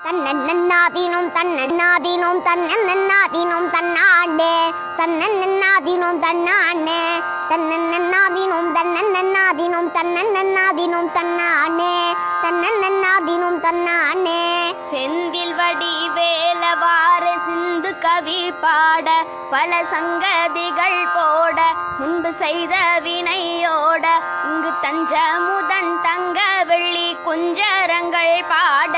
தன்னன்னாதீனம் தன்னன்னாதீனம் தன்னன்னாதீனம் தன்னாண்டே தன்னன்னாதீனம் தன்னாண்டே தன்னன்னாதீனம் தன்னன்னாதீனம் தன்னன்னாதீனம் தன்னாண்டே தன்னன்னாதீனம் தன்னாண்டே செந்தில் வடி வேலவாறு சிந்து கவி பாட பல சங்கதிகள் போட முன்பு செய்த வினையோட இங்கு தஞ்ச முதன் தங்க வெள்ளி குஞ்சரங்கள் பாட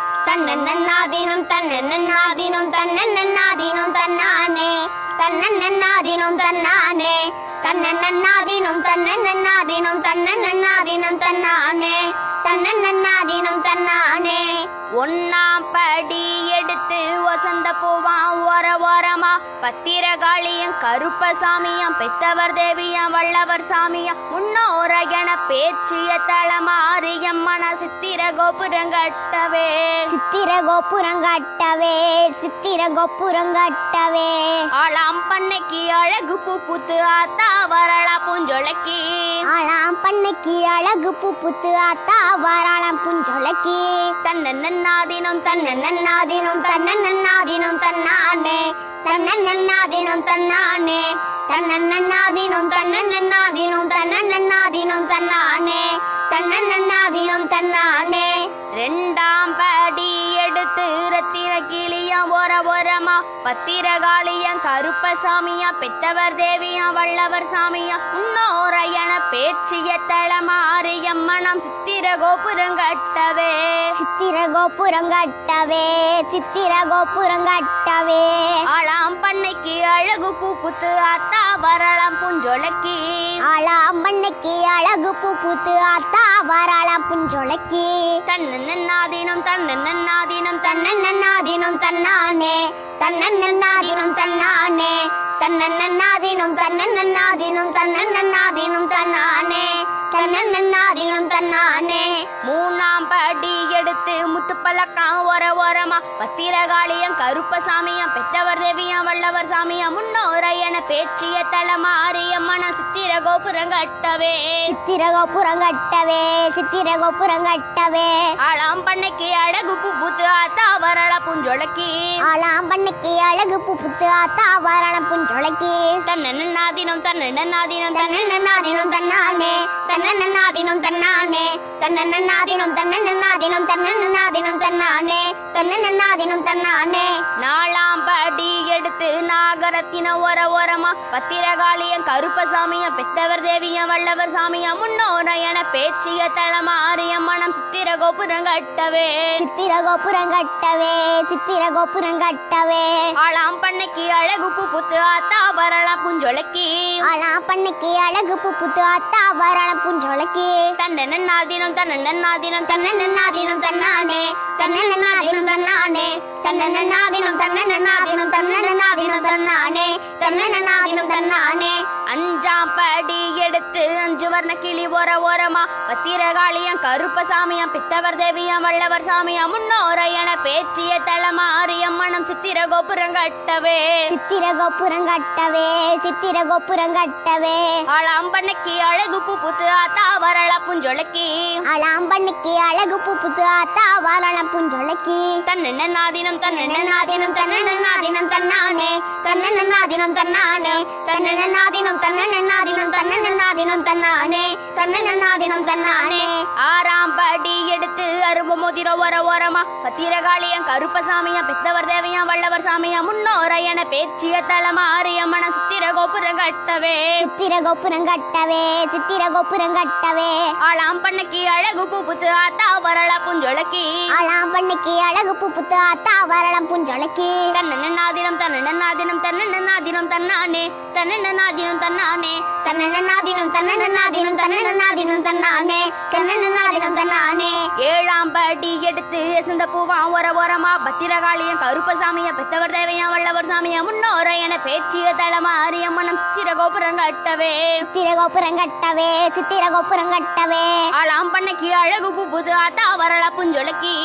தன்னன்னாதீனம் தன்னன்னாதீனம் தன்னன்னாதீனம் தன்னானே தன்னன்னாதீனம் தன்னானே தன்னன்னாதீனம் தன்னன்னாதீனம் தன்னன்னாதீனம் தன்னானே தன்னன்னாதீனம் தன்னானே ஒன்னாம் படி எடுத்து வசந்த பூவாம் ஓர ஓரமா பத்திரகாளியம் கருப்பசாமியம் பெத்தவர் தேவியம் வல்லவர் சாமியம் முன்னோர என பேச்சிய தளமாரியம் மன சித்திர கோபுரங்கட்டவே சித்திர கோபுரம் கட்டவே சித்திர கோபுரம் கட்டவே ஆளாம் பண்ணைக்கு அழகு பூ புத்து ஆத்தா வரலா பூஞ்சொலைக்கு ஆளாம் பண்ணைக்கு அழகு பூ புத்து ஆத்தா வாராளாம் புஞ்சொலைக்கு தன்னன்னாதினம் தன்னன்னாதீனம் தன்னன்னாதீனம் தன்னானே தன்னன்னாதீனம் தன்னானே தன்னன்னாதீனம் தன்னன்னாதீனம் தன்னன்னாதீனம் தன்னானே தன்னன்னாதீனம் தன்னானே ரெண்டாம் படி எடுத்து ரத்தின கிளியம் ஓர ஓரமா பத்திரகாளியம் கருப்பசாமியா பெத்தவர் தேவியா வல்லவர் சாமியா முன்னோர என பேச்சிய தளமாரியம் மனம் சித்திர கோபுரம் கட்டவே சித்திர கோபுரம் கட்டவே சித்திர கோபுரம் கட்டவே ஆளாம் பண்ணைக்கு அழகு பூ புத்து ஆத்தா வரலாம் புஞ்சொலைக்கு ஆளாம் பண்ணைக்கு அழகு பூ பூத்து ஆத்தா வாராளாம் புஞ்சொலைக்கு தன்னன்னாதீனம் தன்னன்னாதீனம் தன்னன்னாதீனம் தன்னானே தன்னன்னாதீனம் தன்னானே தன்னன்னாதீனம் தன்னன்னாதீனம் தன்னன்னாதீனம் தன்னானே தன்னன்னாதீனம் தன்னானே மூணாம் படி எடுத்து முத்துப்பழக்கம் ஒர ஓரமா பத்திரகாளியம் கருப்பசாமியம் பெற்றவர் தேவியம் வல்லவர் சாமியம் முன்னோர என பேச்சிய தளமாரியம் மன சித்திர கோபுரம் கட்டவே சித்திர கோபுரம் கட்டவே சித்திர கோபுரம் கட்டவே ஆளாம் பண்ணைக்கு அழகு பூ பூத்து ஆத்தா வரல புஞ்சொலைக்கு ஆளாம் பண்ணைக்கு அழகு பூ புத்து ஆத்தா வாராளாம் புஞ்சொலைக்கு தன்னன்னாதீனம் தன்னன்னாதீனம் தன்னன்னாதீனம் தன்னானே தன்னன்னாதீனம் தன்னானே தன்னன்னாதீனம் தன்னன்னாதீனம் தன்னன்னாதீனம் தன்னானே தன்னன்னாதீனம் தன்னானே நாலாம் படி எடுத்து நாகரத்தின ஒர ஓரமா பத்திரகாளியம் கருப்பசாமியம் பெத்தவர் தேவியம் வல்லவர் சாமியம் முன்னோர என பேச்சிய தளமாரியம் மனம் சித்திர கோபுரம் கட்டவே சித்திர கோபுரம் கட்டவே சித்திர கோபுரம் கட்டவே ஆளாம் பண்ணைக்கு அழகு பூ புத்து ஆத்தா வரலாம் புஞ்சொலைக்கு ஆளாம் பண்ணைக்கு அழகு பூ புத்து ஆத்தா வாராளாம் புஞ்சொலைக்கு தன்னன்னாதீனம் தன்னன்னாதீனம் தன்னன்னாதீனம் தன்னானே தன்னன்னாதீனம் தன்னானே தன்னன்னாதீனம் தன்னன்னாதீனம் தன்னன்னாதீனம் தன்னானே தன்னன்னாதீனம் தன்னானே அஞ்சாம் படி எடுத்து அஞ்சு வர்ண கிளி ஓர ஓரமா பத்திரகாளியம் கருப்பசாமியம் பித்தவர் தேவியம் வல்லவர் சாமியம் முன்னோர என பேச்சிய தளமாரியம் மனம் சித்திர கோபுரம் கட்டவே சித்திர கோபுரம் கட்டவே சித்திர கோபுரம் கட்டவே ஆளாம் பண்ணைக்கு அழகு பூ புத்து ஆத்தா வரல புஞ்சொலைக்கு ஆளாம் பண்ணைக்கு அழகு பூ புத்து ஆத்தா வாராளாம் புஞ்சொலைக்கு தன்னன்னாதீனம் தன்னன்னாதீனம் தன்னன்னாதீனம் தன்னானே தன்னன்னாதீனம் தன்னானே தன்னன்னாதீனம் தன்னன்னாதீனம் தன்னன்னாதீனம் தன்னானே தன்னன்னாதீனம் தன்னானே ஆறாம் படி எடுத்து அரும்பு மோதிர ஓர ஓரமா பத்திரகாளியம் கருப்பசாமியம் பெத்தவர் தேவியம் வல்லவர் சாமியம் முன்னோர என பேச்சிய தளமாரியம் மன சித்திர கோபுரம் கட்டவே சித்திர கோபுரம் கட்டவே சித்திர கோபுரம் கட்டவே ஆளாம் பண்ணைக்கு அழகு பூ புத்து ஆத்தா வரல புஞ்சொலைக்கு ஆளாம் பண்ணைக்கு அழகு பூ புத்து ஆத்தா வாராளாம் புஞ்சொலைக்கு தன்னன்னாதினம் தன்னன்னாதினம் தன்னன்னாதினம் தன்னானே தன்னன்னாதினம் தன்னானே தன்னன்னாதீனம் தன்னன்னாதீனம் தன்னன்னாதீனம் தன்னானே தன்னன்னாதீனம் தன்னானே ஏழாம் படி எடுத்து சிந்த பூவாம் ஒர ஓரமா பத்திரகாளியம் கருப்பசாமியம் பெத்தவர் தேவையம் வல்லவர் சாமியம் முன்னோர என பேச்சிய தளமாரியம் மனம் சித்திர கோபுரம் கட்டவே சித்திர கோபுரம் கட்டவே சித்திர கோபுரம் கட்டவே ஆளாம் பண்ணைக்கு அழகு பூ புது ஆத்தா வரல புஞ்சொலைக்கு ஆளாம்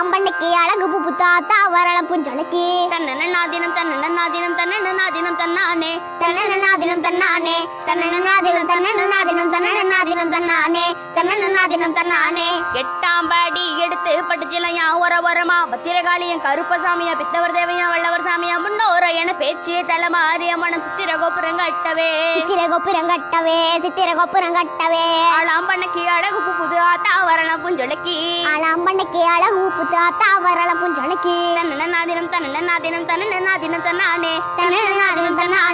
ஆளாம்பண்ணைக்கு அழகு பூ புத்தாத்தா வரளம் புஞ்சொலைக்கு தன்னன்னாதினம் தன்னன்னாதினம் தன்னன்னாதினம் தன்னானே தன்னநாதினம் தன்னானே தன்னநாதினம் தன்னநாதினம் தன்னநாதினம் தன்னானே தன்னநாதினம் தன்னானே எட்டாம் படி எடுத்து பட்டுச்சிலையா ஒர ஒரமா பத்திரகாளியன் கருப்பசாமியா பித்தவர் தேவையா வல்லவர் சாமியா முன்னோர என பேச்சிய தலைமாறிய மனம் சித்திர கோபுரம் கட்டவே சித்திர கோபுரம் கட்டவே சித்திர கோபுரம் கட்டவே ஆளாம் பண்ணக்கு அழகு பூ புது ஆத்தா வரலாம் புஞ்சொலைக்கு ஆளாம்பண்ணைக்கு அழகு பூ புத்தாத்தா வரளம் புஞ்சொலைக்கு தன்னன்னாதினம் தன்னன்னாதினம் தன்னன்னாதினம் தன்னானே தன்னநாதினம் தன்னானே